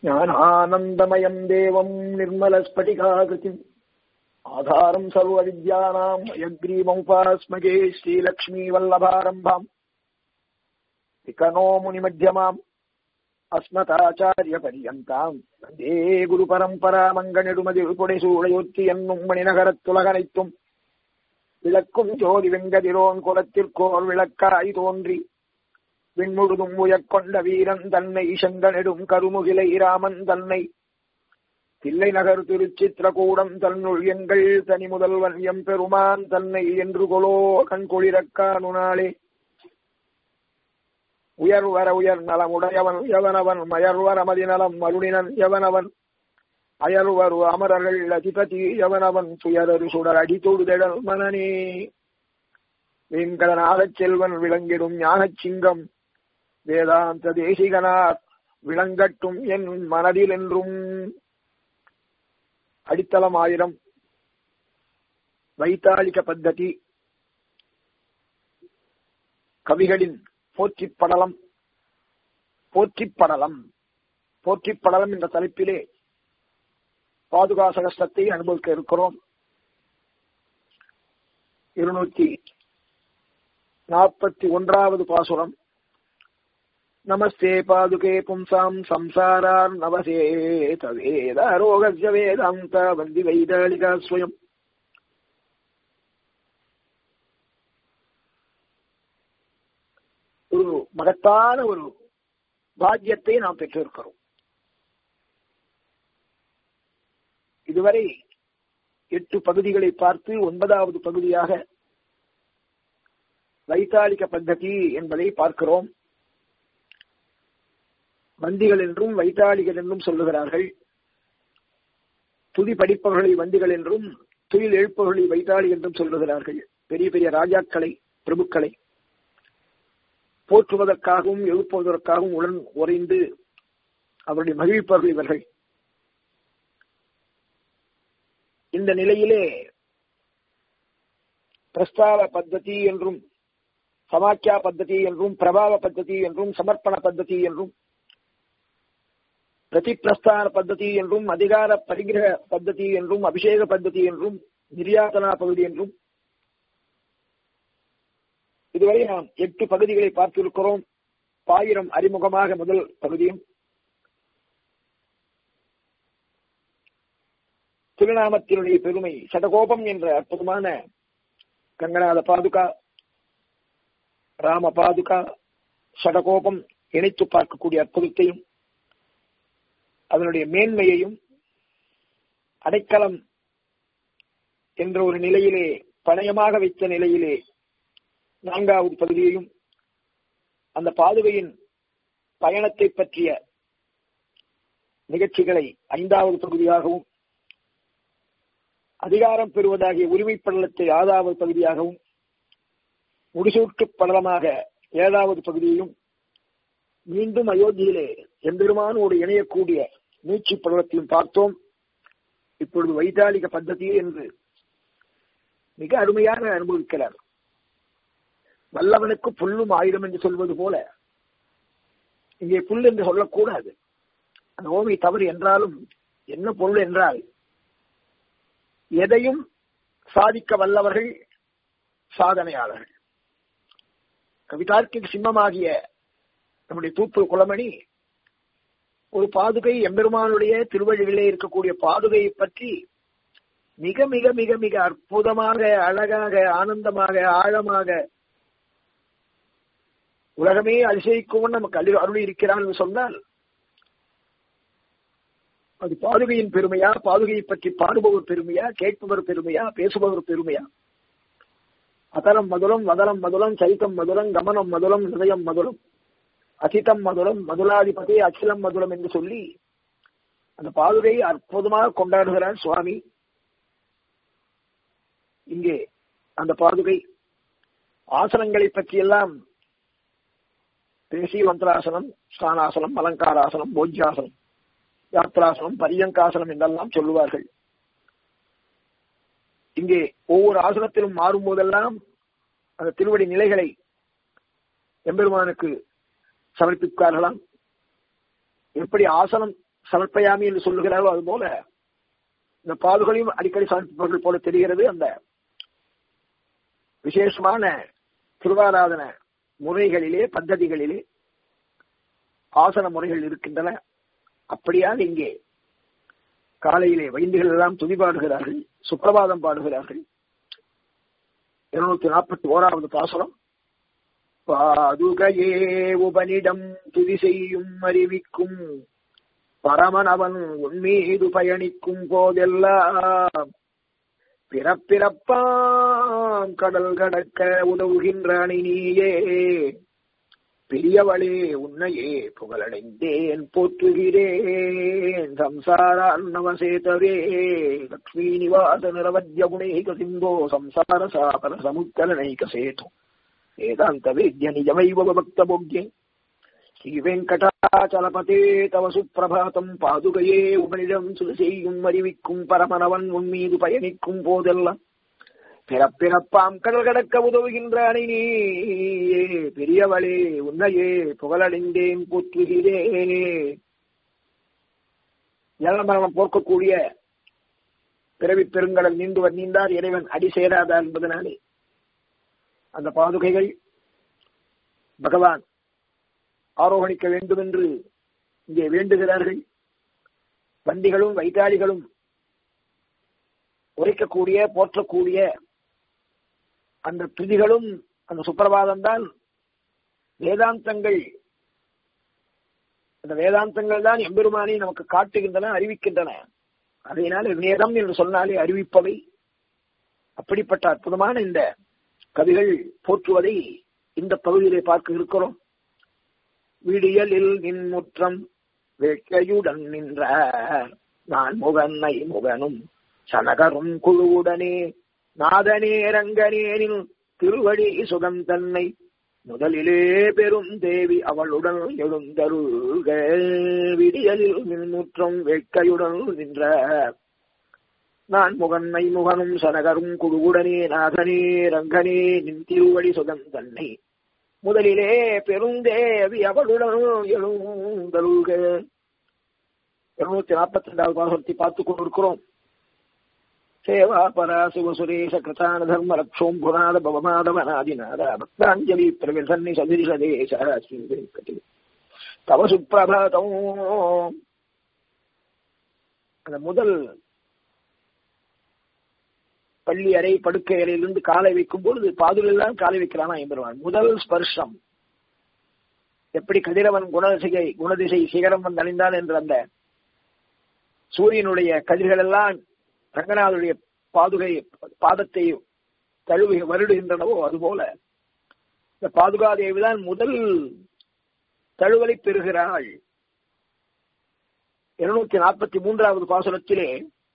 ज्ञानानन्दमयम् देवम् निर्मलस्फटिकाकृतिम् आधारम् सर्वविद्यानाम् अयग्रीवमुपास्मगे श्रीलक्ष्मीवल्लभारम्भाम् विकनो मुनिमध्यमाम् அஸ்மதாச்சாரியபரியந்தாம் வந்தே குரு பரம்பரா மங்கநெடுமதி புடைசூழையொத்தி என்னும் மணிநகரத்துலகனைத்தும் விளக்கும் ஜோதி வெங்கதிரோன் குலத்திற்கோர் விளக்காய் தோன்றி விண்முழுதும் உயர்கொண்ட வீரன் தன்னை செங்கனெடும் கருமுகிலை ராமன் தன்னை தில்லை நகர் திருச்சித்திரகூடம் தன்னுள் எங்கள் தனி முதல்வன் எம் பெருமான் தன்னை என்று கொலோ கண்குளிரக்கானு நாளே உயர்வர உயர் நலமுடையவன் எவனவன் மயர்வர மதிநலம் மருணினன் எவனவன் அயர்வரு அமரர்கள் அதிபதி எவனவன் துயரரு சுடர் அடி தொடுதழல் மனனே வெங்கடநாகச் செல்வன் விளங்கிடும் ஞானச் சிங்கம் வேதாந்த தேசிகனார் விளங்கட்டும் என் மனதில் என்றும் அடித்தளம் ஆயிரம் வைத்தாளிக பத்ததி கவிகளின் போற்றிப்படலம் போற்றிப்படலம் போற்றிப்படலம் என்ற தலைப்பிலே பாதுகா சகஸ்தத்தை அனுபவிக்க இருக்கிறோம் இருநூத்தி நாற்பத்தி ஒன்றாவது பாசுரம் நமஸ்தே பாதுகே பும்சாம் சம்சாரார் நவசேத வேதாரோகஸ்ய வேதாந்த வந்தி வைதாளிகா ஸ்வயம் ஒரு மகத்தான ஒரு பாக்கியத்தை நாம் பெற்றிருக்கிறோம் இதுவரை எட்டு பகுதிகளை பார்த்து ஒன்பதாவது பகுதியாக வைத்தாளிக பத்ததி என்பதை பார்க்கிறோம் வந்திகள் என்றும் வைத்தாளிகள் என்றும் சொல்லுகிறார்கள் துதி படிப்பவர்களை வந்திகள் என்றும் துயில் எழுப்பவர்களை வைத்தாளி என்றும் சொல்லுகிறார்கள் பெரிய பெரிய ராஜாக்களை பிரபுக்களை போற்றுவதற்காகவும் எழுப்புவதற்காகவும் உடன் உறைந்து அவருடைய மகிழ்ப்பவர்கள் இவர்கள் இந்த நிலையிலே பிரஸ்தாவ பத்ததி என்றும் சமாக்கியா பத்ததி என்றும் பிரபாவ பத்ததி என்றும் சமர்ப்பண பத்ததி என்றும் பிரதிப்பிரஸ்தான பத்ததி என்றும் அதிகார பரிகிரக பத்ததி என்றும் அபிஷேக பத்ததி என்றும் நிர்யாதனா பகுதி என்றும் இதுவரை நாம் எட்டு பகுதிகளை பார்த்திருக்கிறோம் பாயிரம் அறிமுகமாக முதல் பகுதியும் திருநாமத்தினுடைய பெருமை சடகோபம் என்ற அற்புதமான கங்கநாத பாதுகா ராம பாதுகா சடகோபம் இணைத்து பார்க்கக்கூடிய அற்புதத்தையும் அதனுடைய மேன்மையையும் அடைக்கலம் என்ற ஒரு நிலையிலே பணயமாக வைத்த நிலையிலே நான்காவது பகுதியையும் அந்த பாதுகையின் பயணத்தை பற்றிய நிகழ்ச்சிகளை ஐந்தாவது பகுதியாகவும் அதிகாரம் பெறுவதாகிய உரிமைப்படலத்தை ஆறாவது பகுதியாகவும் முடிசூட்டு படலமாக ஏழாவது பகுதியையும் மீண்டும் அயோத்தியிலே எம்பெருமானோடு இணையக்கூடிய நீச்சி படலத்தையும் பார்த்தோம் இப்பொழுது வைத்தாளிக பద్ధதி என்று மிக அருமையாக அனுபவிக்கிறார் வல்லவனுக்கு புல்லும் ஆயுதம் என்று சொல்வது போல இங்கே புல் என்று சொல்லக்கூடாது அந்த ஓமை தவறு என்றாலும் என்ன பொருள் என்றால் எதையும் சாதிக்க வல்லவர்கள் சாதனையாளர்கள் கவிதார்க்கிக சிம்மமாகிய நம்முடைய தூப்பு குளமணி ஒரு பாதுகை எம்பெருமானுடைய திருவழிகளே இருக்கக்கூடிய பாதுகையை பற்றி மிக மிக மிக மிக அற்புதமாக அழகாக ஆனந்தமாக ஆழமாக உலகமே அதிசயிக்கும் நமக்கு அள்ளி அருளி இருக்கிறான் என்று சொன்னால் அது பாதுகையின் பெருமையா பாதுகையை பற்றி பாடுபவர் பெருமையா கேட்பவர் பெருமையா பேசுபவர் பெருமையா அதலம் மதுரம் வதலம் மதுரம் சரித்தம் மதுரம் கமனம் மதுரம் ஹிருதயம் மதுரம் அசிதம் மதுரம் மதுலாதிபதி அச்சிலம் மதுரம் என்று சொல்லி அந்த பாதுகையை அற்புதமாக கொண்டாடுகிறார் சுவாமி இங்கே அந்த பாதுகை ஆசனங்களை பற்றியெல்லாம் பேசி மந்திராசனம் ஸ்தானாசனம் அலங்காராசனம் போஜ்யாசனம் யாத்ராசனம் பரியங்காசனம் என்றெல்லாம் சொல்லுவார்கள் இங்கே ஒவ்வொரு ஆசனத்திலும் மாறும் போதெல்லாம் அந்த திருவடி நிலைகளை எம்பெருமானுக்கு சமர்ப்பிப்பார்களாம் எப்படி ஆசனம் சமர்ப்பயாமி என்று சொல்லுகிறாரோ அது போல இந்த பாதுகளையும் அடிக்கடி சமர்ப்பிப்பவர்கள் போல தெரிகிறது அந்த விசேஷமான திருவாராதன முறைகளிலே பద్ధதிகளிலே ஆசன முறைகள் இருக்கின்றன அப்படியாக இங்கே காலையிலே வைந்திகள் எல்லாம் துதி பாடுகிறார்கள் சுப்பிரபாதம் பாடுகிறார்கள் இருநூத்தி நாற்பத்தி ஓராவது பாசனம் பாதுகையே உபனிடம் துதி செய்யும் அறிவிக்கும் பரமன் அவன் உன்மீது பயணிக்கும் போதெல்லாம் பிறப்பிறப்பாம் கடல் கடக்க உதவுகின்ற அணி நீயே பெரியவளே உன்னையே புகழடைந்தேன் போற்றுகிறேன் சம்சார அன்னவசேதவே லக்ஷ்மீ நிவாச நிரவத்ய குணேக சிந்தோ சம்சார சாபர சமுத்தரணைக சேது வேதாந்த வேத்ய நிஜமைவ பக்த போக்யே ஸ்ரீ வெங்கடாச்சலபதே தவ சுப்பிரபாதம் பாதுகையே உபனிடம் சுது செய்யும் அறிவிக்கும் பரமனவன் உன் மீது பயணிக்கும் போதெல்லாம் பிறப்பிறப்பாம் கடல் கடக்க உதவுகின்ற அணை நீயே பெரியவளே உன்னையே புகழடைந்தேன் போற்றுகிறே ஜலமரணம் போர்க்கக்கூடிய பிறவி பெருங்கடல் நீண்டுவர் நீந்தார் இறைவன் அடி சேராதா என்பதனாலே அந்த பாதுகைகள் பகவான் ஆரோகணிக்க வேண்டும் என்று இங்கே வேண்டுகிறார்கள் வண்டிகளும் வைத்தாளிகளும் உரைக்கக்கூடிய போற்றக்கூடிய அந்த துதிகளும் அந்த சுப்பிரபாதம் தான் வேதாந்தங்கள் அந்த வேதாந்தங்கள் தான் எம்பெருமானை நமக்கு காட்டுகின்றன அறிவிக்கின்றன அதனால் வேதம் என்று சொன்னாலே அறிவிப்பவை அப்படிப்பட்ட அற்புதமான இந்த கவிகள் போற்றுவதை இந்த பகுதியிலே பார்க்க இருக்கிறோம் விடியலில் நின் முற்றம் வேட்கையுடன் நின்ற நான் முகன்னை முகனும் சனகரும் குழுவுடனே நாதனே ரங்கனேனில் திருவடி சுகம் தன்னை முதலிலே பெரும் தேவி அவளுடன் எழுந்தருள்க விடியலில் நின்முற்றம் வேட்கையுடன் நின்ற நான் முகன்னை முகனும் சனகரும் குழுவுடனே நாதனே ரங்கனே நின் திருவடி சுகம் தன்னை முதலிலே பெருந்தேவி அவளுடன் எழுந்தருள்க இருநூத்தி நாற்பத்தி ரெண்டாவது பாகத்தை பார்த்துக் கொண்டிருக்கிறோம் சேவா பராசுவ சுரேஷ கிருதான தர்ம ரக்ஷோம் புராத பவமாதவனாதிநாத பக்தாஞ்சலி பிரவிசன்னி சதிரிசதேச ஸ்ரீ தவ சுப்பிரபாதம் அந்த முதல் பள்ளி அறை படுக்கை அறையிலிருந்து காலை வைக்கும் பொழுது பாதுலாம் காலை வைக்கிறானா என்பருவான் முதல் ஸ்பர்ஷம் எப்படி கதிரவன் குணதிசை குணதிசை சிகரம் வந்து அணிந்தான் என்ற அந்த சூரியனுடைய கதிர்கள் எல்லாம் ரங்கநாதனுடைய பாதுகை பாதத்தை தழுவி வருடுகின்றனவோ அதுபோல இந்த பாதுகாதேவி தான் முதல் தழுவலை பெறுகிறாள் இருநூத்தி நாற்பத்தி மூன்றாவது பாசுரத்திலே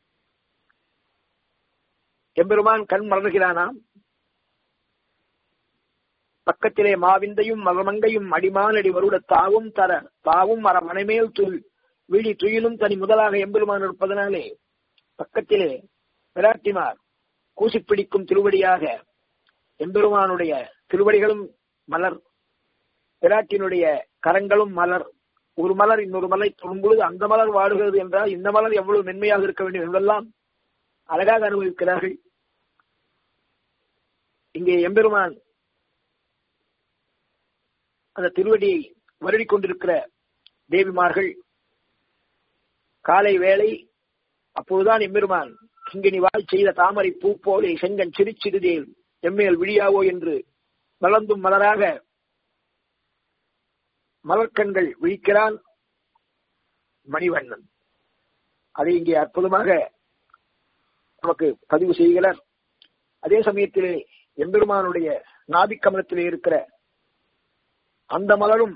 எம்பெருமான் கண் மலர்கிறானாம் பக்கத்திலே மாவிந்தையும் மலமங்கையும் அடிமானடி வருட தாவும் தர தாவும் மர மனைமேல் துள் விழி துயிலும் தனி முதலாக எம்பெருமான் இருப்பதனாலே பக்கத்திலே விராட்டிமார் கூசிப்பிடிக்கும் திருவடியாக எம்பெருமானுடைய திருவடிகளும் மலர் விராட்டினுடைய கரங்களும் மலர் ஒரு மலர் இன்னொரு மலை தொடும் பொழுது அந்த மலர் வாடுகிறது என்றால் இந்த மலர் எவ்வளவு மென்மையாக இருக்க வேண்டும் என்றெல்லாம் அழகாக அனுபவிக்கிறார்கள் இங்கே எம்பெருமான் அந்த திருவடியை வருடி கொண்டிருக்கிற தேவிமார்கள் காலை வேளை அப்போதுதான் எம்பெருமான் கிங்கினி வாய் செய்த தாமரை பூ போலே செங்கன் சிரிச்சிறுதேல் எம்மேல் விழியாவோ என்று மலர்ந்தும் மலராக மலர்கண்கள் விழிக்கிறான் மணிவண்ணன் அதை இங்கே அற்புதமாக நமக்கு பதிவு செய்கிறார் அதே சமயத்திலே எம்பெருமானுடைய நாபிக்கமலத்திலே இருக்கிற அந்த மலரும்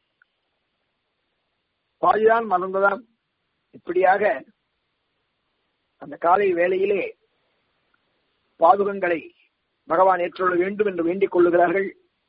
பாதிதான் மலர்ந்ததாம் இப்படியாக அந்த காலை வேளையிலே பாதுகங்களை பகவான் ஏற்றுள்ள வேண்டும் என்று வேண்டிக் கொள்ளுகிறார்கள்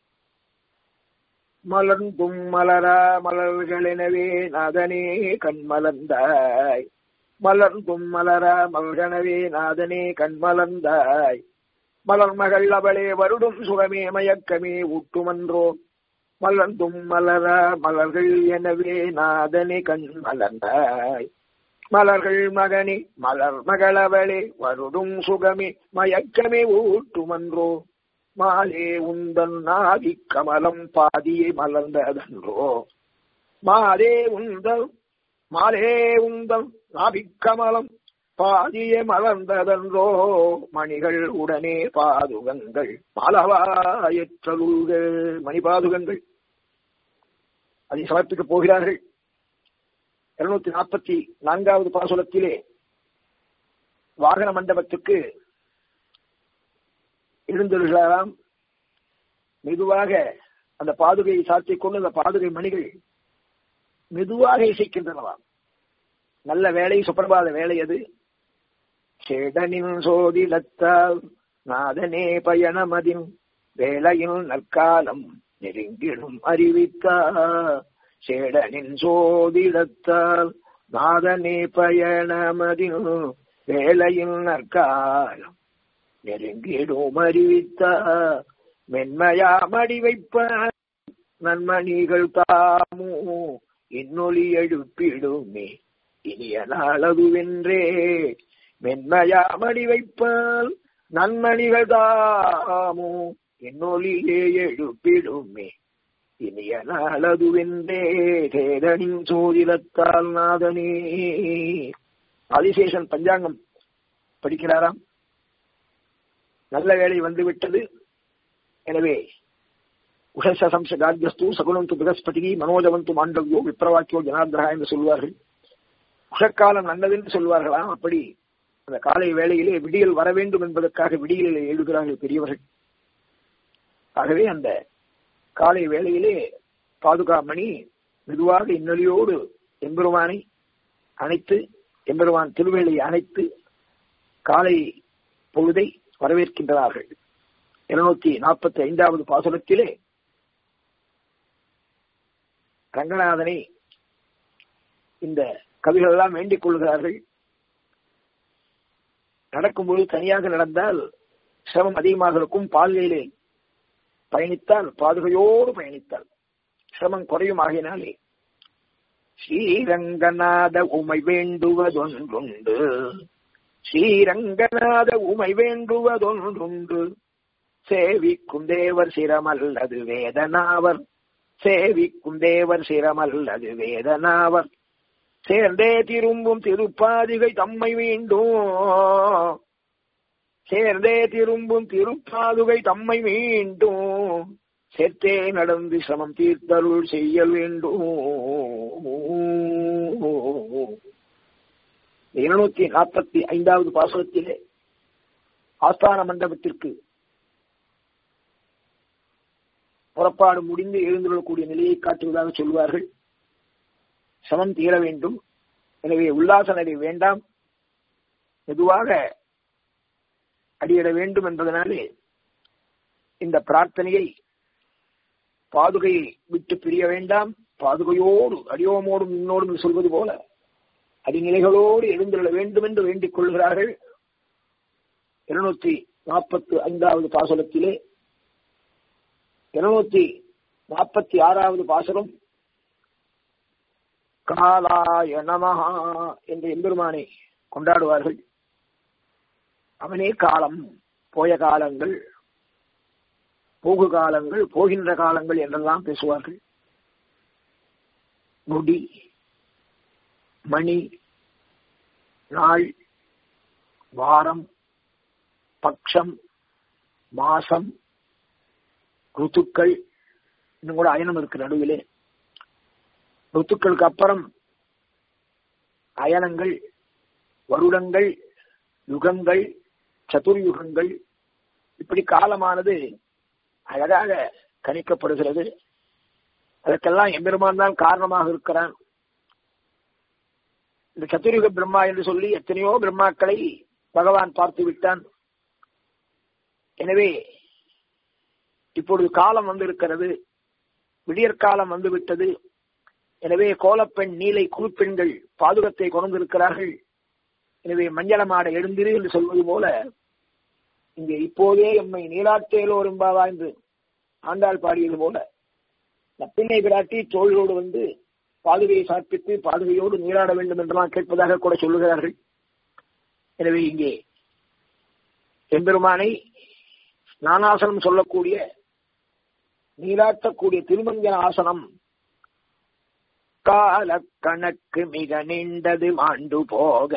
மலர்ந்தும் மலரா மலர்கள் எனவே நாதனே கண் மலர்ந்தாய் மலர்ந்தும் மலரா மல்கனவே நாதனே கண் மலர்ந்தாய் மலர் மகள் அவளே வருடும் சுகமே மயக்கமே ஊட்டுமன்றோ மலர்ந்தும் மலர மலர்கள் எனவே நாதனே கண் மலர்ந்தாய் மலர்கள் மகனே மலர் மகளவளே வருடும் சுகமே மயக்கமே ஊட்டுமன்றோ மாலே உந்தன் நாவி கமலம் பாதியே மலர்ந்ததன்றோ மாலே உந்தல் மாலே உந்தல் நாபிக்கமலம் பாதியே மலர்ந்ததன்றோ மணிகள் உடனே பாதுகங்கள் மாலவாயற்றலுள்கள் மணி பாதுகங்கள் அதை சமர்ப்பிக்கப் போகிறார்கள் இருநூத்தி நாற்பத்தி நான்காவது பாசுரத்திலே வாகன மண்டபத்துக்கு எழுந்தொழுகலாம் மெதுவாக அந்த பாதுகையை சாத்திக் கொண்டு அந்த பாதுகை மணிகள் மெதுவாக இசைக்கின்றனவாம் நல்ல வேலை சுப்பிரபாத வேலை அது சேடனின் சோதிடத்தால் நாதனே பயணமதின் வேலையில் நற்காலம் நெருங்கிடும் அறிவித்தா சேடனின் சோதிடத்தால் நாதனே பயணமதின் வேலையில் நற்காலம் நெருங்கிடும் அறிவித்தா மென்மையா மடி வைப்ப நன்மணிகள் தாமோ இன்னொலி எழுப்பிடுமே இனிய நாளதுவென்றே மென்மையா மடி வைப்பால் நன்மணிகள் தாமோ என்னொலியே எழுப்பிடுமே இனிய நாளதுவென்றே தேதனின் சோதிலத்தால் நாதனே ஆதிசேஷன் பஞ்சாங்கம் படிக்கிறாராம் நல்ல வேலை வந்துவிட்டது எனவே உஷசம்ச கார்கஸ்து சகுனந்து பிரகஸ்பதி மனோஜவந்து மாண்டவியோ விப்ரவாக்கியோ ஜனார்தரா என்று சொல்வார்கள் உஷக்காலம் நல்லதென்று சொல்வார்களாம் அப்படி அந்த காலை வேளையிலே விடியல் வர வேண்டும் என்பதற்காக விடியலில் எழுதுகிறார்கள் பெரியவர்கள் ஆகவே அந்த காலை வேளையிலே பாதுகாமணி மெதுவாக இன்னொலியோடு எம்பெருமானை அணைத்து எம்பெருமான் திருவேலையை அணைத்து காலை பொழுதை வரவேற்கின்றார்கள் இருநூத்தி நாற்பத்தி ஐந்தாவது பாசுரத்திலே ரங்கநாதனை இந்த கவிகள் எல்லாம் வேண்டிக் கொள்கிறார்கள் நடக்கும்போது தனியாக நடந்தால் சிரமம் அதிகமாக இருக்கும் பால்கையிலே பயணித்தால் பாதுகையோடு பயணித்தால் சிரமம் குறையும் ஆகினாலே ஸ்ரீரங்கநாத உமை வேண்டுவதொன்றுண்டு ஸ்ரீரங்கநாத உமை வேண்டுவதொன்றுண்டு சேவிக்கும் தேவர் சிரமல்லது வேதனாவர் சேவிக்கும் தேவர் சிரமல்லது வேதனாவர் சேர்ந்தே திரும்பும் திருப்பாதிகை தம்மை மீண்டும் சேர்ந்தே திரும்பும் திருப்பாதுகை தம்மை மீண்டும் சேர்த்தே நடந்து சிரமம் தீர்த்தருள் செய்ய வேண்டும் இருநூத்தி நாற்பத்தி ஐந்தாவது பாசனத்திலே ஆஸ்தான மண்டபத்திற்கு புறப்பாடு முடிந்து எழுந்துள்ளக்கூடிய நிலையை காட்டுவதாக சொல்வார்கள் சமம் தீர வேண்டும் எனவே உல்லாச நடி வேண்டாம் மெதுவாக அடியிட வேண்டும் என்பதனாலே இந்த பிரார்த்தனையை பாதுகையை விட்டு பிரிய வேண்டாம் பாதுகையோடு அடியோமோடும் இன்னோடும் சொல்வது போல அடிநிலைகளோடு எழுந்துள்ள வேண்டும் என்று வேண்டிக் கொள்கிறார்கள் இருநூத்தி நாற்பத்தி ஐந்தாவது பாசனத்திலே இருநூத்தி நாற்பத்தி ஆறாவது பாசனம் காலாய நமஹா என்ற எம்பெருமானை கொண்டாடுவார்கள் அவனே காலம் போய காலங்கள் போகு காலங்கள் போகின்ற காலங்கள் என்றெல்லாம் பேசுவார்கள் நொடி மணி நாள் வாரம் பக்ஷம் மாசம் ருத்துக்கள் இன்னும் கூட அயனம் இருக்கு நடுவிலே ருத்துக்களுக்கு அப்புறம் அயனங்கள் வருடங்கள் யுகங்கள் சதுர்யுகங்கள் இப்படி காலமானது அழகாக கணிக்கப்படுகிறது அதற்கெல்லாம் எம்பெருமான் தான் காரணமாக இருக்கிறான் இந்த சதுர்யுக பிரம்மா என்று சொல்லி எத்தனையோ பிரம்மாக்களை பகவான் பார்த்து விட்டான் எனவே இப்பொழுது காலம் வந்திருக்கிறது விடியற்காலம் வந்துவிட்டது எனவே கோலப்பெண் நீலை குழுப்பெண்கள் பாதுகத்தை கொண்டிருக்கிறார்கள் எனவே மஞ்சளமாட எழுந்திரு என்று சொல்வது போல இங்கே இப்போதே எம்மை நீலாட்டேலோ என்பாவா என்று ஆண்டாள் பாடியது போல நப்பிண்ணை பிராட்டி தோழோடு வந்து பாதுகையை சார்பித்து பாதுகையோடு நீராட வேண்டும் என்றெல்லாம் கேட்பதாக கூட சொல்லுகிறார்கள் எனவே இங்கே எம்பெருமானை ஸ்நானாசனம் சொல்லக்கூடிய நீராட்டக்கூடிய திருமஞ்சன ஆசனம் கால கணக்கு மிக நீண்டது மாண்டு போக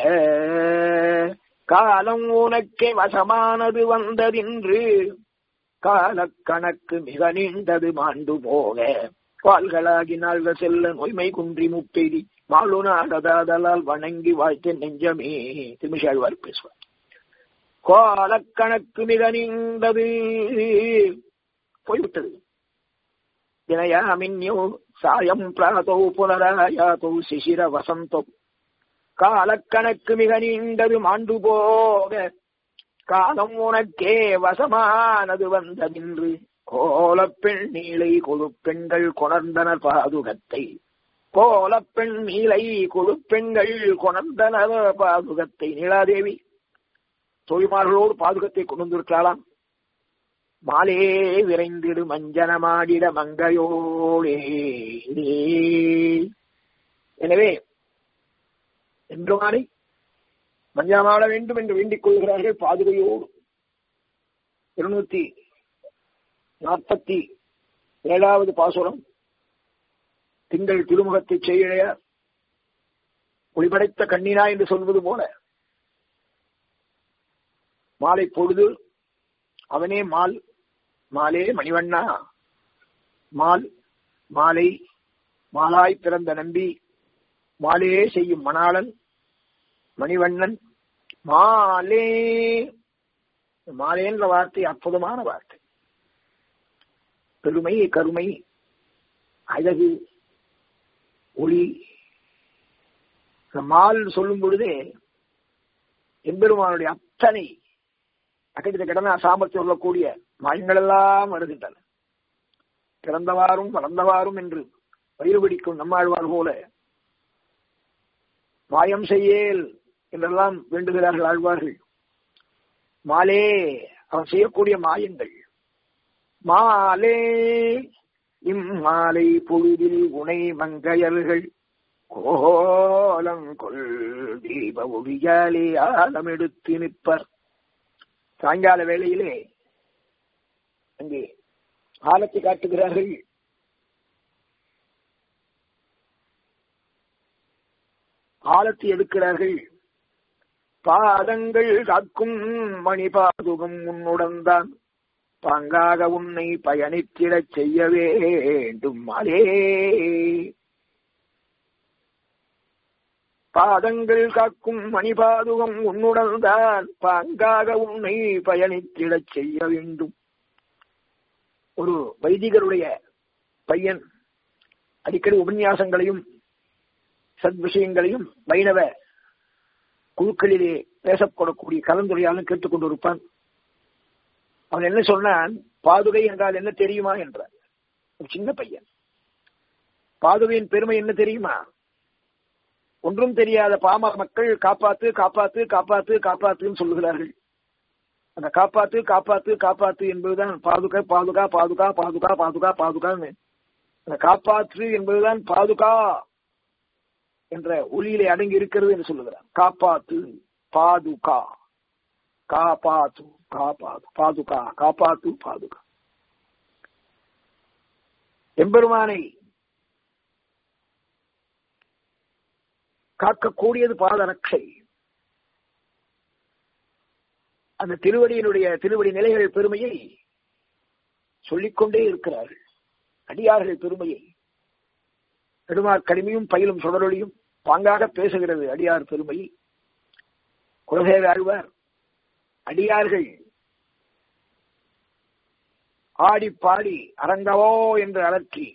காலம் உனக்கே வசமானது வந்ததின்று கால கணக்கு மிக நீண்டது மாண்டு போக கால்களாகி நாள்கள் செல்ல நோய்மை குன்றி முப்பெய்தி மாலு நாடதாதலால் வணங்கி வாழ்த்து நெஞ்சமே திருமிஷாழ்வார் பேசுவார் காலக்கணக்கு மிக நீண்டது போய்விட்டது வினயாமின்யோ சாயம் பிராதோ புனராயாதோ சிசிர வசந்தோ காலக்கணக்கு மிக நீண்டது மாண்டு போக காலம் உனக்கே வசமானது வந்ததின்று கோலப்பெண் நீலை கொழுப்பெண்கள் கொணர்ந்தனர் பாதுகத்தை கோலப்பெண் நீலை கொழுப்பெண்கள் கொணர்ந்தனர் பாதுகத்தை நீலாதேவி தொழில்மார்களோடு பாதுகத்தை கொண்டு வந்திருக்கலாம் மாலே விரைந்திடு மஞ்சனமாடிட மங்கையோடே எனவே என்றுமானை மஞ்சனமாட வேண்டும் என்று வேண்டிக் கொள்கிறார்கள் பாதுகையோடு இருநூத்தி நாற்பத்தி ஏழாவது பாசுரம் திங்கள் திருமுகத்தை செய்ய ஒளிபடைத்த கண்ணினா என்று சொல்வது போல மாலை பொழுது அவனே மால் மாலே மணிவண்ணா மால் மாலை மாலாய் பிறந்த நம்பி மாலையே செய்யும் மணாளன் மணிவண்ணன் மாலே மாலே என்ற வார்த்தை அற்புதமான வார்த்தை பெருமை கருமை அழகு ஒளி மால் சொல்லும் பொழுதே எம்பெருமானுடைய அத்தனை அக்கடித்த கடனா சாமர்த்தியம் சொல்லக்கூடிய மாயங்கள் எல்லாம் வருகின்றன பிறந்தவாறும் வளர்ந்தவாறும் என்று வயிறு பிடிக்கும் நம்மாழ்வார் போல மாயம் செய்யேல் என்றெல்லாம் வேண்டுகிறார்கள் ஆழ்வார்கள் மாலே அவன் செய்யக்கூடிய மாயங்கள் மாலே இம்மாலை பொழுதில் உனை மங்கையல்கள் கோலங்கொள் தீப ஒளியாலே ஆலம் எடுத்து நிற்பர் சாயங்கால வேளையிலே அங்கே ஆலத்தை காட்டுகிறார்கள் ஆலத்தை எடுக்கிறார்கள் பாதங்கள் காக்கும் மணி பாதுகம் உன்னுடன் தான் பங்காக உன்னை பயணித்திடச் செய்ய வேண்டும் அலே பாதங்கள் காக்கும் மணிபாதுகம் உன்னுடன் தான் பங்காக உன்னை பயணித்திடச் செய்ய வேண்டும் ஒரு வைதிகருடைய பையன் அடிக்கடி உபன்யாசங்களையும் சத் விஷயங்களையும் வைணவ குழுக்களிலே பேசப்படக்கூடிய கலந்துரையாலும் கேட்டுக்கொண்டிருப்பான் அவன் என்ன சொன்னான் பாதுகை என்றால் என்ன தெரியுமா என்றான் ஒரு சின்ன பையன் பாதுகையின் பெருமை என்ன தெரியுமா ஒன்றும் தெரியாத பாமர மக்கள் காப்பாத்து காப்பாத்து காப்பாத்து காப்பாத்துன்னு சொல்லுகிறார்கள் அந்த காப்பாத்து காப்பாத்து காப்பாத்து என்பதுதான் பாதுகா பாதுகா பாதுகா பாதுகா பாதுகா பாதுகான்னு அந்த காப்பாற்று என்பதுதான் பாதுகா என்ற ஒளியிலே அடங்கி இருக்கிறது என்று சொல்லுகிறார் காப்பாத்து பாதுகா காப்பாத்து காப்பாத்து பாதுகா காப்பாத்து பாதுகா எம்பெருமானை காக்கக்கூடியது பாதரட்சை அந்த திருவடியினுடைய திருவடி நிலைகள் பெருமையை சொல்லிக்கொண்டே இருக்கிறார்கள் அடியார்கள் பெருமையை நெடுமார் கடுமையும் பயிலும் சுடரொளியும் பாங்காக பேசுகிறது அடியார் பெருமையை குலசேக ஆழ்வார் அடியார்கள் ஆடி பாடி அரங்கவோ என்று அலற்றி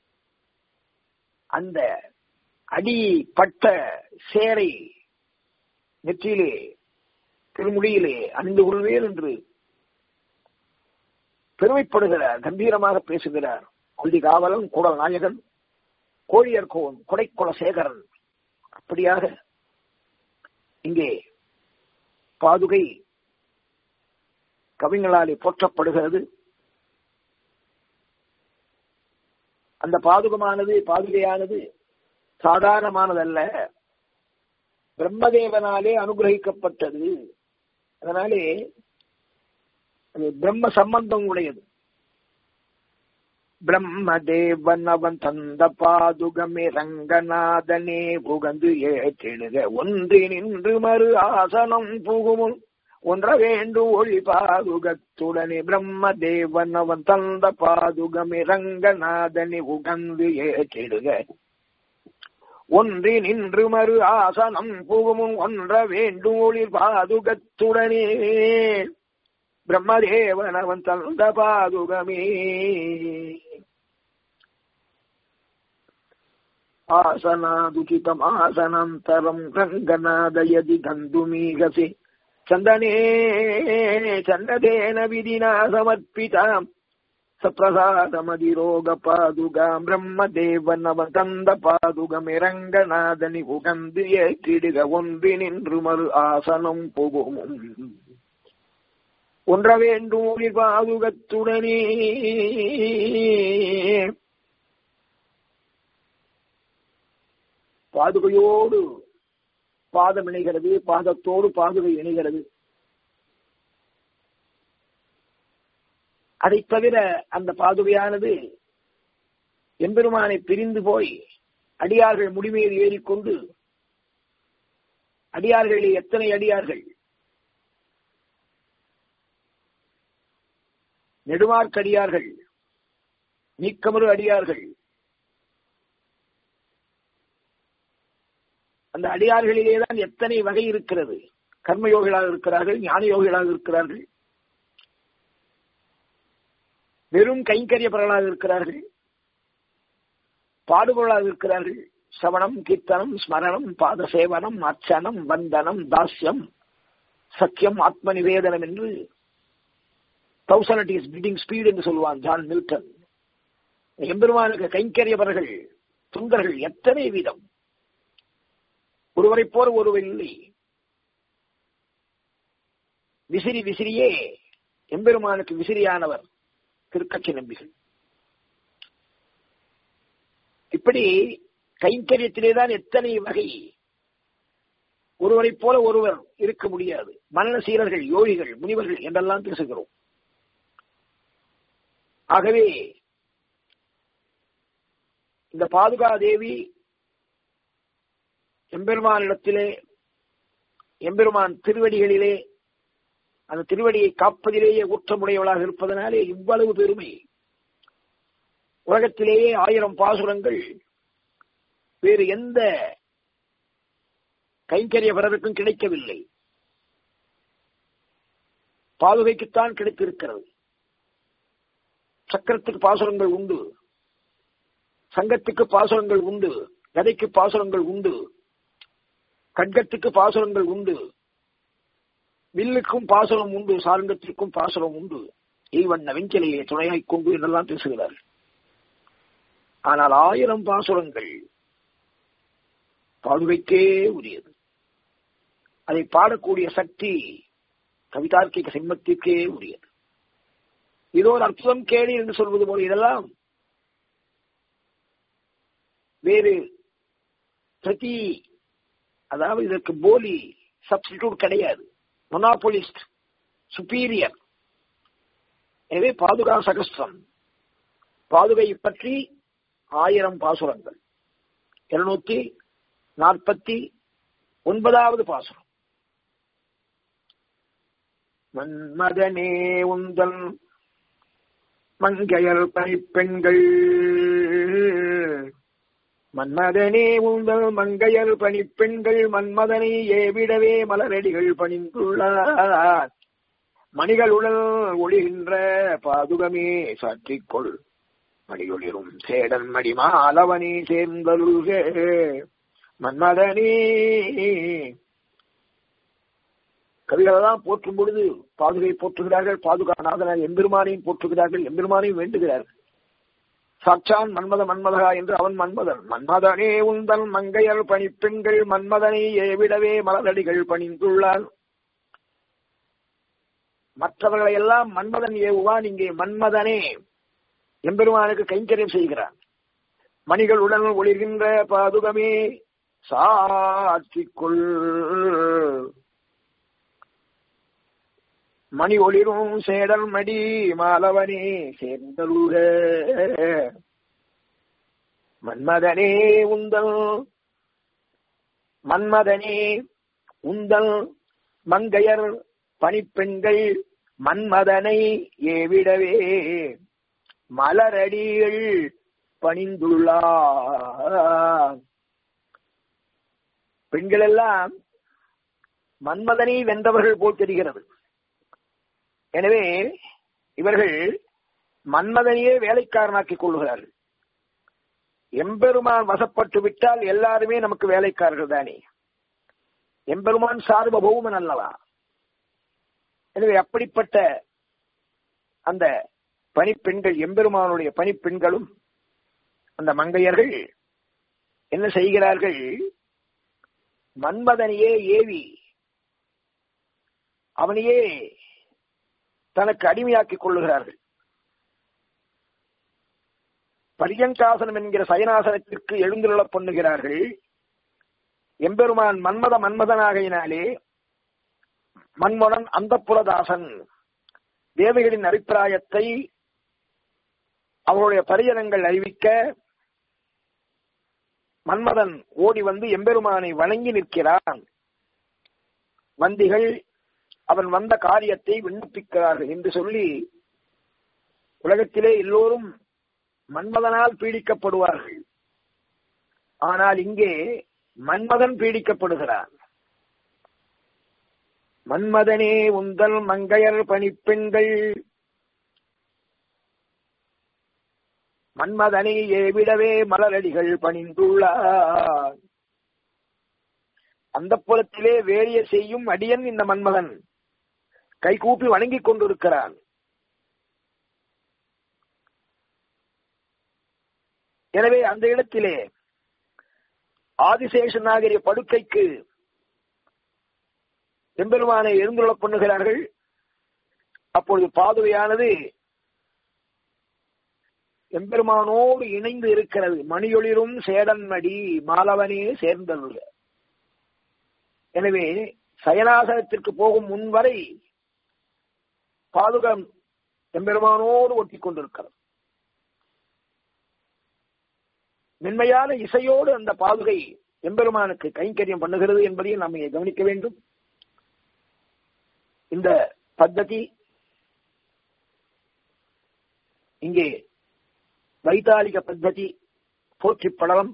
அந்த அடி பட்ட சேரை நெற்றியிலே திருமுடியிலே அணிந்து கொள்வேன் என்று பெருமைப்படுகிறார் கம்பீரமாக பேசுகிறார் கொல்தி காவலன் குடல் நாயகன் கோழியர் கோவன் கொடைக்குல சேகரன் அப்படியாக இங்கே பாதுகை கவிஞர்களாலே போற்றப்படுகிறது அந்த பாதுகமானது பாதுகையானது சாதாரணமானதல்ல பிரம்மதேவனாலே அனுகிரகிக்கப்பட்டது அதனாலே அது பிரம்ம சம்பந்தம் உடையது பிரம்மதேவன் அவன் தந்த பாதுகமே ரங்கநாதனே புகந்து ஏற்றிடுக ஒன்றி நின்று மறு ஆசனம் புகுமுன் ஒன்ற வேண்டும் ஒளி பாதுகத்துடனே பிரம்மதேவன் அவன் தந்த பாதுகமே ரங்கநாதனே உகந்து ஏற்றிடுக ஒன்றி நின்று மறு ஆசனம் புகுமுன் ஒன்ற வேண்டும் ஒளி பாதுகத்துடனே பிரம்மதேவன் அவன் தந்த பாதுகமே ஆசனாதுகிதமாசனந்தரம் ரங்கநாதயதி கந்துமீகசி சந்தனே சந்ததேன விதினா சமர்ப்பிதாம் சப்பிரசாதமதிரோக பாதுகாம் பிரம்மதேவன் அவன் தந்த பாதுகமே ரங்கநாதனி உகந்து ஏற்றிடுக ஒன்றி நின்று மறு ஆசனம் புகுமும் ஒன்ற வேண்டும் உயிர் பாதுகத்துடனே பாதுகையோடு பாதம் இணைகிறது பாதத்தோடு பாதுகை இணைகிறது அதை தவிர அந்த பாதுகையானது எம்பெருமானை பிரிந்து போய் அடியார்கள் முடிமீது ஏறிக்கொண்டு அடியார்களில் எத்தனை அடியார்கள் நெடுமார்க்கடியார்கள் நீக்கமறு அடியார்கள் அந்த அடியார்களிலேதான் எத்தனை வகை இருக்கிறது கர்மயோகிகளாக இருக்கிறார்கள் ஞான யோகிகளாக இருக்கிறார்கள் வெறும் கைங்கரியப்பவர்களாக இருக்கிறார்கள் பாடுபொருளாக இருக்கிறார்கள் சவணம் கீர்த்தனம் ஸ்மரணம் பாத சேவனம் அர்ச்சனம் வந்தனம் தாஸ்யம் சத்தியம் ஆத்ம நிவேதனம் என்று தௌசண்ட் இஸ் பில்டிங் ஸ்பீட் என்று சொல்லுவான் ஜான் மில்டன் எம்பெருமானுக்கு கைங்கரியவர்கள் துந்தர்கள் எத்தனை வீதம் ஒருவரை போர் ஒருவர் இல்லை விசிறி விசிறியே எம்பெருமானுக்கு விசிறியானவர் திருக்கட்சி நம்பிகள் இப்படி கைங்கரியத்திலேதான் எத்தனை வகை ஒருவரை போல ஒருவர் இருக்க முடியாது மரண சீரர்கள் யோகிகள் முனிவர்கள் என்றெல்லாம் பேசுகிறோம் ஆகவே இந்த பாதுகா தேவி எம்பெருமானிடத்திலே எம்பெருமான் திருவடிகளிலே அந்த திருவடியை காப்பதிலேயே ஊற்றமுடையவளாக இருப்பதனாலே இவ்வளவு பெருமை உலகத்திலேயே ஆயிரம் பாசுரங்கள் வேறு எந்த கைங்கரிய பிறருக்கும் கிடைக்கவில்லை பாதுகைக்குத்தான் கிடைத்திருக்கிறது சக்கரத்துக்கு பாசுரங்கள் உண்டு சங்கத்துக்கு பாசுரங்கள் உண்டு கதைக்கு பாசுரங்கள் உண்டு கட்கத்துக்கு பாசுரங்கள் உண்டு வில்லுக்கும் பாசுரம் உண்டு சாரங்கத்திற்கும் பாசுரம் உண்டு ஈவண்ண வெஞ்சிலையை துணையாய்க் கொண்டு என்றெல்லாம் பேசுகிறார் ஆனால் ஆயிரம் பாசுரங்கள் பாதுகைக்கே உரியது அதை பாடக்கூடிய சக்தி கவிதார்க்கிக சிம்மத்திற்கே உரியது இதோ ஒரு அற்புதம் கேடு என்று சொல்வது போல இதெல்லாம் வேறு பிரதி அதாவது இதற்கு போலி சப்ஸ்டிடியூட் கிடையாது மொனாபோலிஸ்ட் சுப்பீரியர் எனவே பாதுகா சகஸ்திரம் பாதுகை பற்றி ஆயிரம் பாசுரங்கள் இருநூத்தி நாற்பத்தி ஒன்பதாவது பாசுரம் மன்மதனே உந்தன் மங்கையர் பணிப்பெண்கள் மன்மதனே உங்கள் மங்கையர் பணிப்பெண்கள் மன்மதனை ஏவிடவே மலரடிகள் பணிந்துள்ளார் மணிகளுடன் ஒளிகின்ற பாதுகமே சாற்றிக்கொள் மணியொளிரும் சேடன் மடிமாலவனே சேர்ந்தருக மன்மதனே கவிகளெல்லாம் போற்றும் பொழுது பாதுகை போற்றுகிறார்கள் பாதுகா நாதனார் எம்பெருமானையும் போற்றுகிறார்கள் எம்பெருமானையும் வேண்டுகிறார்கள் சாட்சான் மன்மத மன்மதகா என்று அவன் மன்மதன் மன்மதனே உந்தன் மங்கையர் பணிப்பெண்கள் மன்மதனை ஏவிடவே மலரடிகள் பணிந்துள்ளார் மற்றவர்களை எல்லாம் மன்மதன் ஏவுவான் இங்கே மன்மதனே எம்பெருமானுக்கு கைங்கரியம் செய்கிறான் மணிகளுடன் ஒளிர்கின்ற பாதுகமே சாட்சிக்குள் மணி ஒளிரும் சேடல் மடி மாலவனே சேர்ந்தருக மன்மதனே உந்தல் மன்மதனே உந்தல் மங்கையர் பணிப்பெண்கள் மன்மதனை ஏவிடவே மலரடிகள் பணிந்துள்ளார் பெண்கள் எல்லாம் மன்மதனை வென்றவர்கள் போல் தெரிகிறது எனவே இவர்கள் மன்மதனையே வேலைக்காரனாக்கிக் கொள்கிறார்கள் எம்பெருமான் வசப்பட்டு விட்டால் எல்லாருமே நமக்கு வேலைக்காரர்கள் தானே எம்பெருமான் சார்வபௌமன் அல்லவா எனவே அப்படிப்பட்ட அந்த பணிப்பெண்கள் எம்பெருமானுடைய பணிப்பெண்களும் அந்த மங்கையர்கள் என்ன செய்கிறார்கள் மன்மதனையே ஏவி அவனையே தனக்கு அடிமையாக்கிக் கொள்ளுகிறார்கள் பரியங்காசனம் என்கிற சயனாசனத்திற்கு எழுந்துள்ளப் பண்ணுகிறார்கள் எம்பெருமான் மன்மத மன்மதனாகையினாலே மன்மதன் அந்த புலதாசன் தேவைகளின் அபிப்பிராயத்தை அவருடைய பரிஜனங்கள் அறிவிக்க மன்மதன் ஓடி வந்து எம்பெருமானை வணங்கி நிற்கிறான் வந்திகள் அவன் வந்த காரியத்தை விண்ணப்பிக்கிறார்கள் என்று சொல்லி உலகத்திலே எல்லோரும் மன்மதனால் பீடிக்கப்படுவார்கள் ஆனால் இங்கே மன்மதன் பீடிக்கப்படுகிறான் மன்மதனே உந்தல் மங்கையர் பணிப்பெண்கள் மன்மதனை ஏவிடவே மலரடிகள் பணிந்துள்ளார் அந்த புறத்திலே வேறிய செய்யும் அடியன் இந்த மன்மதன் கைகூப்பி வணங்கிக் கொண்டிருக்கிறான் எனவே அந்த இடத்திலே ஆதிசேஷனாகிய படுக்கைக்கு எம்பெருமானை எழுந்துள்ள பண்ணுகிறார்கள் அப்பொழுது பாதுகையானது எம்பெருமானோடு இணைந்து இருக்கிறது மணியொளிரும் சேடன்மடி மாலவனே சேர்ந்தருள் எனவே சயனாசனத்திற்கு போகும் முன் வரை பாதுகம் எம்பெருமானோடு ஒட்டி கொண்டிருக்கிறது மென்மையான இசையோடு அந்த பாதுகை எம்பெருமானுக்கு கைங்கரியம் பண்ணுகிறது என்பதையும் நாம் இங்கே கவனிக்க வேண்டும் இந்த பத்ததி இங்கே வைத்தாலிக பத்ததி போற்றி படலம்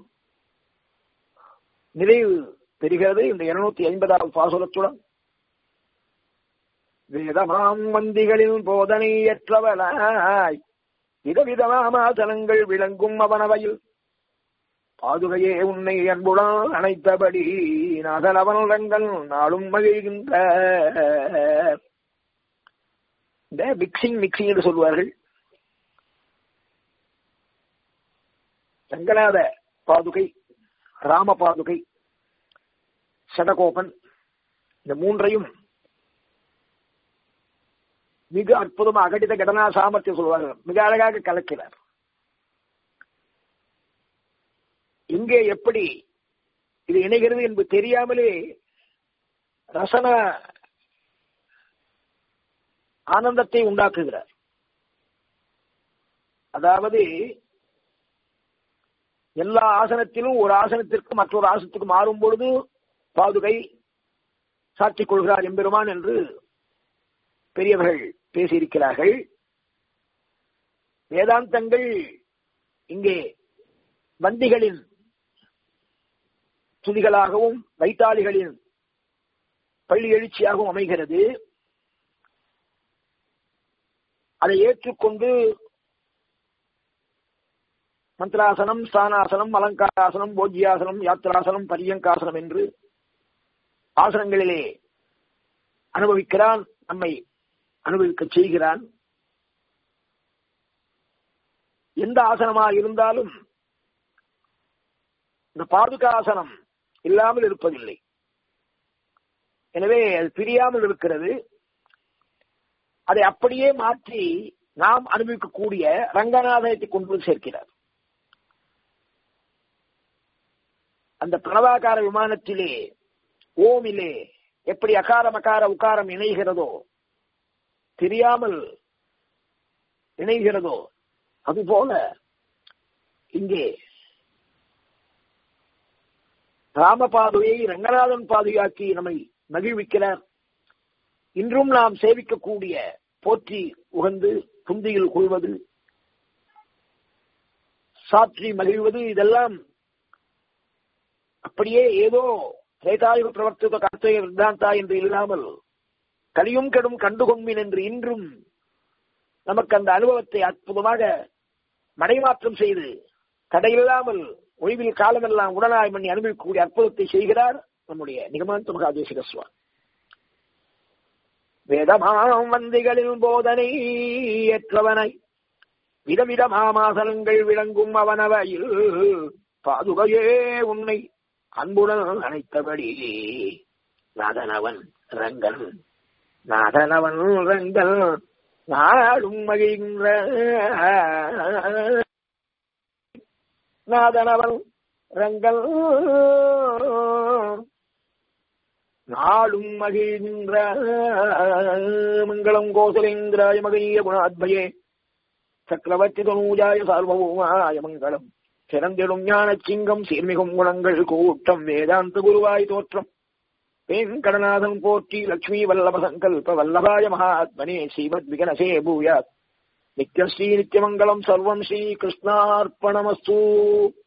நிறைவு பெறுகிறது இந்த இருநூத்தி ஐம்பதாவது பாசுரத்துடன் வேதமாம் வந்திகளின் போதனையற்றவனாய் விதவிதமாமாசனங்கள் விளங்கும் அவனவையில் பாதுகையே உன்னை அன்புடன் அணைத்தபடி நகலவனங்கள் நாளும் மகிழ்கின்ற இந்த மிக்சிங் மிக்சிங் என்று சொல்வார்கள் ரங்கநாத பாதுகை ராம பாதுகை சடகோபன் இந்த மூன்றையும் மிக அற்புதமா அகடித கடனா சாமர்த்தியம் சொல்வார்கள் மிக அழகாக கலக்கிறார் எங்கே எப்படி இது இணைகிறது என்பது தெரியாமலே ரசன ஆனந்தத்தை உண்டாக்குகிறார் அதாவது எல்லா ஆசனத்திலும் ஒரு ஆசனத்திற்கு மற்றொரு ஆசனத்துக்கு மாறும் பொழுது பாதுகை சாட்சிக் கொள்கிறார் எம்பெருமான் என்று பெரியவர்கள் பேசியிருக்கிறார்கள் வேதாந்தங்கள் இங்கே வந்திகளின் துதிகளாகவும் வைத்தாளிகளின் பள்ளி எழுச்சியாகவும் அமைகிறது அதை ஏற்றுக்கொண்டு மந்திராசனம் ஸ்தானாசனம் அலங்காராசனம் போஜ்யாசனம் யாத்திராசனம் பரியங்காசனம் என்று ஆசனங்களிலே அனுபவிக்கிறான் நம்மை அனுபவிக்க செய்கிறான் எந்த ஆசனமா இருந்தாலும் இந்த பாதுகாசனம் இல்லாமல் இருப்பதில்லை எனவே அது பிரியாமல் இருக்கிறது அதை அப்படியே மாற்றி நாம் அனுபவிக்கக்கூடிய ரங்கநாதனத்தை கொண்டு வந்து சேர்க்கிறார் அந்த பிரணவாகார விமானத்திலே ஓமிலே எப்படி அகாரம் அகார உகாரம் இணைகிறதோ தெரியாமல் இணைகிறதோ அதுபோல இங்கே ராமபாதுவை ரங்கநாதன் பாதுகாக்கி நம்மை மகிழ்விக்கிறார் இன்றும் நாம் சேவிக்கக்கூடிய போற்றி உகந்து புந்தியில் கொள்வது சாற்றி மகிழ்வது இதெல்லாம் அப்படியே ஏதோ திரேதாயுக பிரவர்த்தித கர்த்தய வித்தாந்தா என்று இல்லாமல் கலியும் கெடும் கண்டுகொண்மின் என்று இன்றும் நமக்கு அந்த அனுபவத்தை அற்புதமாக மடைமாற்றம் செய்து தடையில்லாமல் ஒளிவில் காலமெல்லாம் உடனாய் பண்ணி அனுபவிக்கக்கூடிய அற்புதத்தை செய்கிறார் நம்முடைய நிகமாந்த மகாதேசிக சுவாமி வேதமாம் வந்திகளில் போதனை ஏற்றவனை விதவிதமாமாசனங்கள் விளங்கும் அவனவையில் பாதுகையே உன்னை அன்புடன் அணைத்தபடி நாதனவன் ரங்கன் நாதனவன் ரங்கன் நாடும் மகிழ்கின்ற நாதனவன் ரங்கல் நாடும் மகிழ்கின்ற மங்களம் கோசலேந்திராய மகைய குணாத்மயே சக்கரவர்த்தி தனூஜாய சார்வபௌமாய மங்களம் சிறந்திடும் ஞான சிங்கம் சீர்மிகும் குணங்கள் கூட்டம் வேதாந்த குருவாய் தோற்றம் வெங்கடநாதன் போற்றி லட்சுமி வல்லப சங்கல்ப வல்லபாய மகாத்மனே ஸ்ரீமத் விகனசே பூயாத் நித்யஸ்ரீ நித்யமங்கலம் சர்வம் ஸ்ரீ கிருஷ்ணார்ப்பணமஸ்து